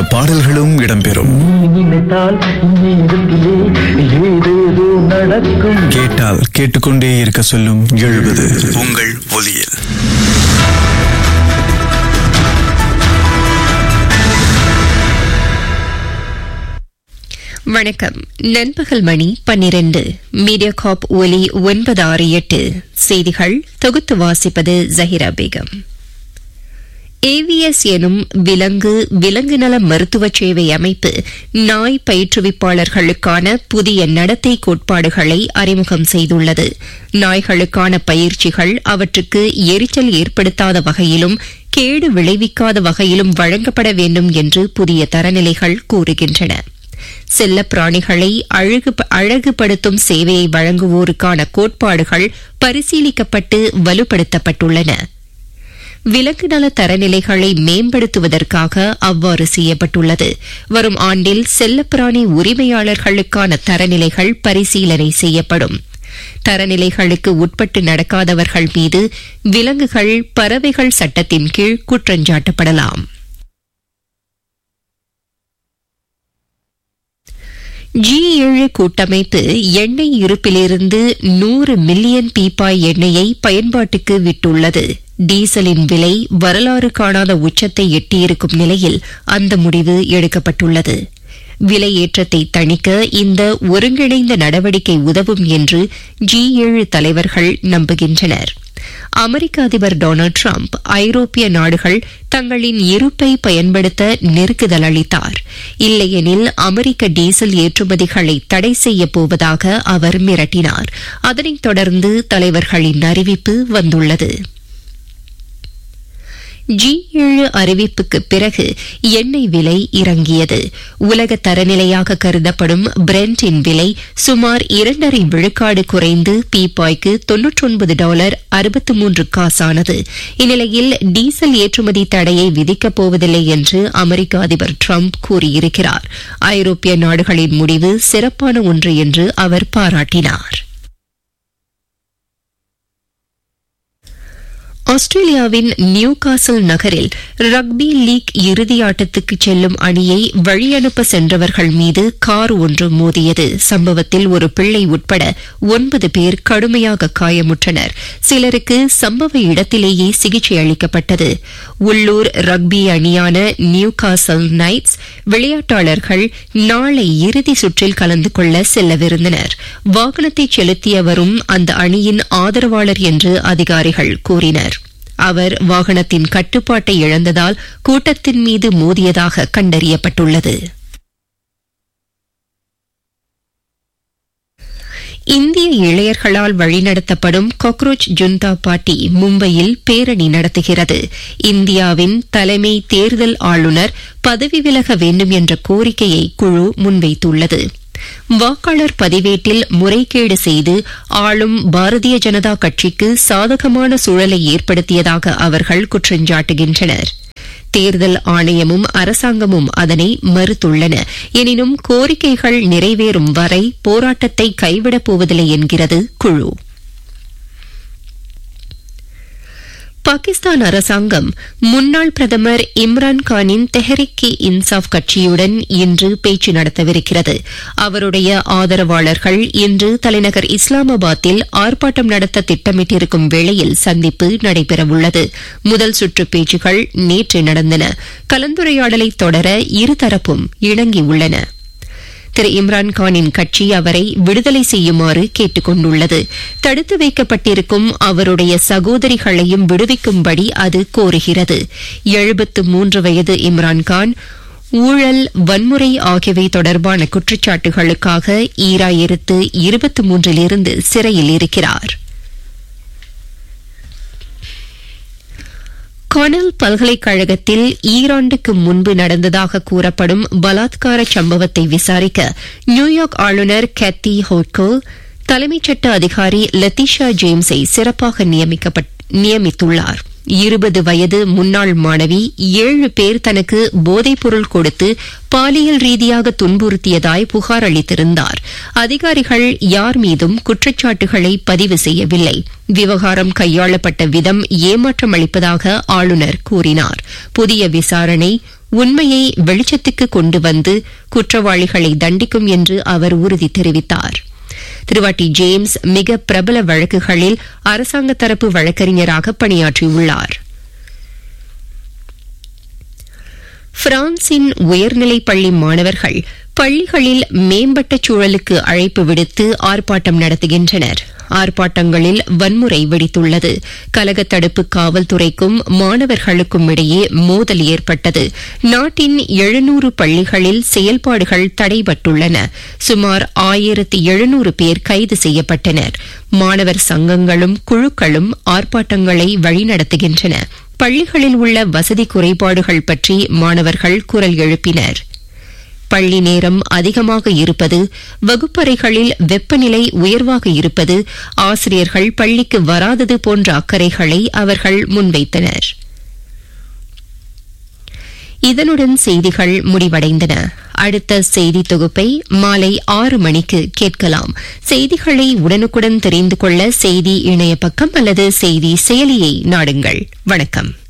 பாடல்களும் இடம்பெறும் நினைத்தால் நேரத்திலே ஏதேதோ நடக்கும் கேட்டால் கேட்டுக்கொண்டே இருக்க சொல்லும் எழுபது உங்கள் ஒலியில் வணக்கம் நண்பகல் மணி பன்னிரண்டு மீடியா காப் ஒலி ஒன்பது ஆறு எட்டு செய்திகள் தொகுத்து வாசிப்பது ஜஹிரா பேகம் ஏவிஎஸ் எனும் விலங்கு விலங்கு நல மருத்துவ சேவை அமைப்பு நாய் பயிற்றுவிப்பாளர்களுக்கான புதிய நடத்தை கோட்பாடுகளை அறிமுகம் செய்துள்ளது நாய்களுக்கான பயிற்சிகள் அவற்றுக்கு எரிச்சல் ஏற்படுத்தாத வகையிலும் கேடு விளைவிக்காத வகையிலும் வழங்கப்பட வேண்டும் என்று புதிய தரநிலைகள் கூறுகின்றன செல்ல பிராணிகளை அழகு அழகுபடுத்தும் சேவையை வழங்குவோருக்கான கோட்பாடுகள் பரிசீலிக்கப்பட்டு வலுப்படுத்தப்பட்டுள்ளன விலங்கு நல தரநிலைகளை மேம்படுத்துவதற்காக அவ்வாறு செய்யப்பட்டுள்ளது வரும் ஆண்டில் செல்லப்பிராணி உரிமையாளர்களுக்கான தரநிலைகள் பரிசீலனை செய்யப்படும் தரநிலைகளுக்கு உட்பட்டு நடக்காதவர்கள் மீது விலங்குகள் பறவைகள் சட்டத்தின் கீழ் குற்றஞ்சாட்டப்படலாம் ஜி ஏழு கூட்டமைப்பு எண்ணெய் இருப்பிலிருந்து நூறு மில்லியன் பீப்பாய் எண்ணெயை பயன்பாட்டுக்கு விட்டுள்ளது டீசலின் விலை வரலாறு காணாத உச்சத்தை எட்டியிருக்கும் நிலையில் அந்த முடிவு எடுக்கப்பட்டுள்ளது விலை ஏற்றத்தை தணிக்க இந்த ஒருங்கிணைந்த நடவடிக்கை உதவும் என்று ஜி ஏழு தலைவர்கள் நம்புகின்றனர் அமெரிக்க அதிபர் டொனால்டு டிரம்ப் ஐரோப்பிய நாடுகள் தங்களின் இருப்பை பயன்படுத்த நெருக்குதல் அளித்தார் இல்லையெனில் அமெரிக்க டீசல் ஏற்றுமதிகளை தடை செய்யப் போவதாக அவர் மிரட்டினார் அதனைத் தொடர்ந்து தலைவர்களின் அறிவிப்பு வந்துள்ளது ஜி ஏழு அறிவிப்புக்கு பிறகு எண்ணெய் விலை இறங்கியது உலக தரநிலையாக கருதப்படும் பிரெண்டின் விலை சுமார் இரண்டரை விழுக்காடு குறைந்து பீப்பாய்க்கு தொன்னூற்றொன்பது டாலர் அறுபத்து மூன்று காசானது இந்நிலையில் டீசல் ஏற்றுமதி தடையை விதிக்கப் போவதில்லை என்று அமெரிக்க அதிபர் டிரம்ப் கூறியிருக்கிறார் ஐரோப்பிய நாடுகளின் முடிவு சிறப்பான ஒன்று என்று அவர் பாராட்டினார் ஆஸ்திரேலியாவின் நியூ காசல் நகரில் ரக்பி லீக் இறுதி ஆட்டத்துக்கு செல்லும் அணியை வழியனுப்ப சென்றவர்கள் மீது கார் ஒன்று மோதியது சம்பவத்தில் ஒரு பிள்ளை உட்பட ஒன்பது பேர் கடுமையாக காயமுற்றனர் சிலருக்கு சம்பவ இடத்திலேயே சிகிச்சை அளிக்கப்பட்டது உள்ளூர் ரக்பி அணியான நியூ காசல் நைட்ஸ் விளையாட்டாளர்கள் நாளை இறுதி சுற்றில் கலந்து கொள்ள செல்லவிருந்தனர் வாகனத்தை செலுத்தியவரும் அந்த அணியின் ஆதரவாளர் என்று அதிகாரிகள் கூறினர் அவர் வாகனத்தின் கட்டுப்பாட்டை இழந்ததால் கூட்டத்தின் மீது மோதியதாக கண்டறியப்பட்டுள்ளது இந்திய இளையர்களால் வழிநடத்தப்படும் காக்ரோச் ஜுந்தா பார்ட்டி மும்பையில் பேரணி நடத்துகிறது இந்தியாவின் தலைமை தேர்தல் ஆளுநர் பதவி விலக வேண்டும் என்ற கோரிக்கையை குழு முன்வைத்துள்ளது வாக்காளர் பதிவேட்டில் முறைகேடு செய்து ஆளும் பாரதிய ஜனதா கட்சிக்கு சாதகமான சூழலை ஏற்படுத்தியதாக அவர்கள் குற்றஞ்சாட்டுகின்றனர் தேர்தல் ஆணையமும் அரசாங்கமும் அதனை மறுத்துள்ளன எனினும் கோரிக்கைகள் நிறைவேறும் வரை போராட்டத்தை கைவிடப் போவதில்லை என்கிறது குழு பாகிஸ்தான் அரசாங்கம் முன்னாள் பிரதமர் இம்ரான் கானின் தெஹரிக் இ இன்சாப் கட்சியுடன் இன்று பேச்சு நடத்தவிருக்கிறது அவருடைய ஆதரவாளர்கள் இன்று தலைநகர் இஸ்லாமாபாத்தில் ஆர்ப்பாட்டம் நடத்த திட்டமிட்டிருக்கும் வேளையில் சந்திப்பு நடைபெறவுள்ளது முதல் சுற்று பேச்சுகள் நேற்று நடந்தன கலந்துரையாடலை தொடர இருதரப்பும் இணங்கியுள்ளன திரு இம்ரான்கானின் கட்சி அவரை விடுதலை செய்யுமாறு கேட்டுக் கொண்டுள்ளது தடுத்து வைக்கப்பட்டிருக்கும் அவருடைய சகோதரிகளையும் விடுவிக்கும்படி அது கோருகிறது எழுபத்து மூன்று வயது இம்ரான்கான் ஊழல் வன்முறை ஆகியவை தொடர்பான குற்றச்சாட்டுகளுக்காக ஈராயிரத்து இருபத்தி மூன்றிலிருந்து சிறையில் இருக்கிறார் கொனல் பல்கலைக்கழகத்தில் ஈராண்டுக்கு முன்பு நடந்ததாக கூறப்படும் பலாத்கார சம்பவத்தை விசாரிக்க நியூயார்க் ஆளுநர் கேத்தி ஹோட்கோ தலைமைச் சட்ட அதிகாரி லத்திஷா ஜேம்ஸை சிறப்பாக நியமித்துள்ளார் இருபது வயது முன்னாள் மாணவி ஏழு பேர் தனக்கு போதைப்பொருள் கொடுத்து பாலியல் ரீதியாக துன்புறுத்தியதாய் புகார் அளித்திருந்தார் அதிகாரிகள் யார் மீதும் குற்றச்சாட்டுகளை பதிவு செய்யவில்லை விவகாரம் கையாளப்பட்ட விதம் ஏமாற்றம் அளிப்பதாக ஆளுநர் கூறினார் புதிய விசாரணை உண்மையை வெளிச்சத்துக்கு கொண்டு வந்து குற்றவாளிகளை தண்டிக்கும் என்று அவர் உறுதி தெரிவித்தார் திருவாட்டி ஜேம்ஸ் மிக பிரபல வழக்குகளில் அரசாங்க தரப்பு வழக்கறிஞராக பணியாற்றியுள்ளார் பிரான்சின் உயர்நிலைப் பள்ளி மாணவர்கள் பள்ளிகளில் மேம்பட்ட சூழலுக்கு அழைப்பு விடுத்து ஆர்ப்பாட்டம் நடத்துகின்றனர் ஆர்ப்பாட்டங்களில் வன்முறை வெடித்துள்ளது கலக தடுப்பு காவல்துறைக்கும் மாணவர்களுக்கும் இடையே மோதல் ஏற்பட்டது நாட்டின் எழுநூறு பள்ளிகளில் செயல்பாடுகள் தடைபட்டுள்ளன சுமார் ஆயிரத்தி எழுநூறு பேர் கைது செய்யப்பட்டனர் மாணவர் சங்கங்களும் குழுக்களும் ஆர்ப்பாட்டங்களை வழிநடத்துகின்றன பள்ளிகளில் உள்ள வசதி குறைபாடுகள் பற்றி மாணவர்கள் குரல் எழுப்பினர் பள்ளி நேரம் அதிகமாக இருப்பது வகுப்பறைகளில் வெப்பநிலை உயர்வாக இருப்பது ஆசிரியர்கள் பள்ளிக்கு வராதது போன்ற அக்கறைகளை அவர்கள் முன்வைத்தனர் இதனுடன் செய்திகள் முடிவடைந்தன அடுத்த செய்தி தொகுப்பை மாலை ஆறு மணிக்கு கேட்கலாம் செய்திகளை உடனுக்குடன் தெரிந்து கொள்ள செய்தி இணைய பக்கம் அல்லது செய்தி செயலியை நாடுங்கள் வணக்கம்